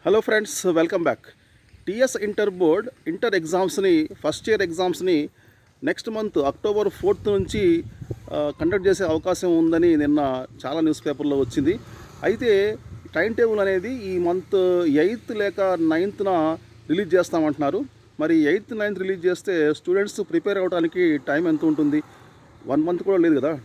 hello friends welcome back TS inter board inter ఎగ్జామ్స్ని first year ఎగ్జామ్స్ని next month October fourth నుంచి conduct చేసే అవకాశం ఉందని నిన్న చాలా న్యూస్ పేపర్లో వచ్చింది అయితే టైం టేబుల్ అనేది ఈ మంత్ ఎయిత్ లేక నైన్త్న రిలీజ్ చేస్తామంటున్నారు మరి ఎయిత్ నైన్త్ రిలీజ్ చేస్తే స్టూడెంట్స్ ప్రిపేర్ అవ్వడానికి టైం ఎంత ఉంటుంది వన్ మంత్ కూడా లేదు కదా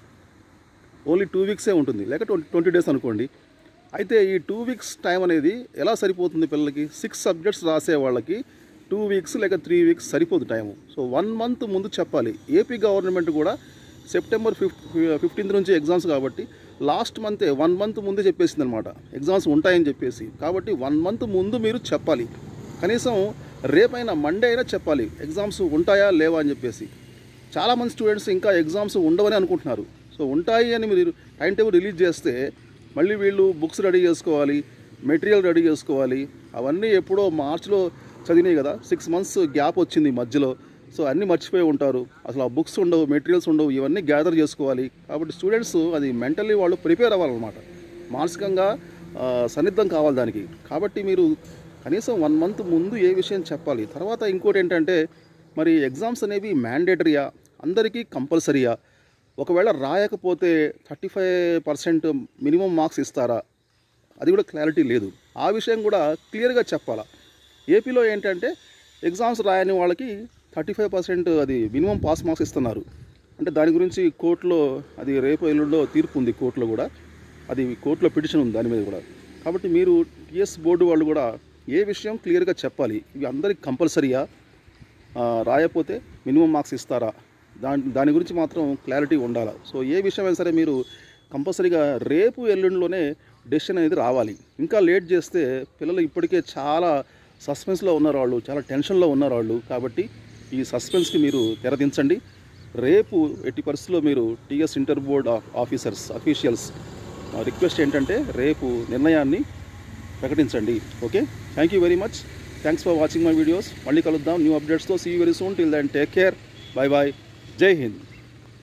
ఓన్లీ టూ వీక్సే ఉంటుంది లేక ట్వంటీ ట్వంటీ డేస్ అనుకోండి అయితే ఈ టూ వీక్స్ టైం అనేది ఎలా సరిపోతుంది పిల్లలకి సిక్స్ సబ్జెక్ట్స్ రాసే వాళ్ళకి టూ వీక్స్ లేక త్రీ వీక్స్ సరిపోదు టైము సో వన్ మంత్ ముందు చెప్పాలి ఏపీ గవర్నమెంట్ కూడా సెప్టెంబర్ ఫిఫ్త్ ఫిఫ్టీన్త్ నుంచి ఎగ్జామ్స్ కాబట్టి లాస్ట్ మంతే వన్ మంత్ ముందే చెప్పేసింది అనమాట ఎగ్జామ్స్ ఉంటాయని చెప్పేసి కాబట్టి వన్ మంత్ ముందు మీరు చెప్పాలి కనీసం రేపైనా మండే అయినా చెప్పాలి ఎగ్జామ్స్ ఉంటాయా లేవా అని చెప్పేసి చాలామంది స్టూడెంట్స్ ఇంకా ఎగ్జామ్స్ ఉండవని అనుకుంటున్నారు సో ఉంటాయి అని మీరు టైం టేబుల్ రిలీజ్ చేస్తే మళ్ళీ వీళ్ళు బుక్స్ రెడీ చేసుకోవాలి మెటీరియల్ రెడీ చేసుకోవాలి అవన్నీ ఎప్పుడో మార్చిలో చదివినాయి కదా సిక్స్ మంత్స్ గ్యాప్ వచ్చింది మధ్యలో సో అన్నీ మర్చిపోయి ఉంటారు అసలు ఆ బుక్స్ ఉండవు మెటీరియల్స్ ఉండవు ఇవన్నీ గ్యాదర్ చేసుకోవాలి కాబట్టి స్టూడెంట్స్ అది మెంటల్లీ వాళ్ళు ప్రిపేర్ అవ్వాలన్నమాట మానసికంగా ఆ, సన్నిద్ధం కావాలి దానికి కాబట్టి మీరు కనీసం వన్ మంత్ ముందు ఏ విషయం చెప్పాలి తర్వాత ఇంకోటి ఏంటంటే మరి ఎగ్జామ్స్ అనేవి మ్యాండేటరీయా అందరికీ కంపల్సరీయా ఒకవేళ రాయకపోతే thirty five percent minimum marks ఇస్తారా అది కూడా క్లారిటీ లేదు ఆ విషయం కూడా క్లియర్గా చెప్పాలా ఏపీలో ఏంటంటే ఎగ్జామ్స్ రాయని వాళ్ళకి థర్టీ ఫైవ్ పర్సెంట్ అది మినిమం పాస్ మార్క్స్ ఇస్తున్నారు అంటే దాని గురించి కోర్టులో అది రేపు ఎల్లుండో తీర్పు ఉంది కోర్టులో కూడా అది కోర్టులో పిటిషన్ ఉంది దాని మీద కూడా కాబట్టి మీరు టిఎస్ బోర్డు వాళ్ళు కూడా ఏ విషయం క్లియర్గా చెప్పాలి ఇవి అందరికి కంపల్సరీయా ఆ, రాయకపోతే మినిమం మార్క్స్ ఇస్తారా దాని దాని గురించి మాత్రం క్లారిటీ ఉండాలి సో ఏ విషయమైనా సరే మీరు కంపల్సరీగా రేపు ఎల్లుండిలోనే డెసిషన్ అనేది రావాలి ఇంకా లేట్ చేస్తే పిల్లలు ఇప్పటికే చాలా సస్పెన్స్లో ఉన్నారు వాళ్ళు చాలా టెన్షన్లో ఉన్నారు వాళ్ళు కాబట్టి ఈ సస్పెన్స్కి మీరు తెరదించండి రేపు ఎట్టి పరిస్థితుల్లో మీరు TS inter board officers officials request ఏంటంటే రేపు నిర్ణయాన్ని ప్రకటించండి okay thank you very much thanks for watching my videos మళ్ళీ కలుద్దాం న్యూ అప్డేట్స్తో see very soon till then take care bye bye జై హింద్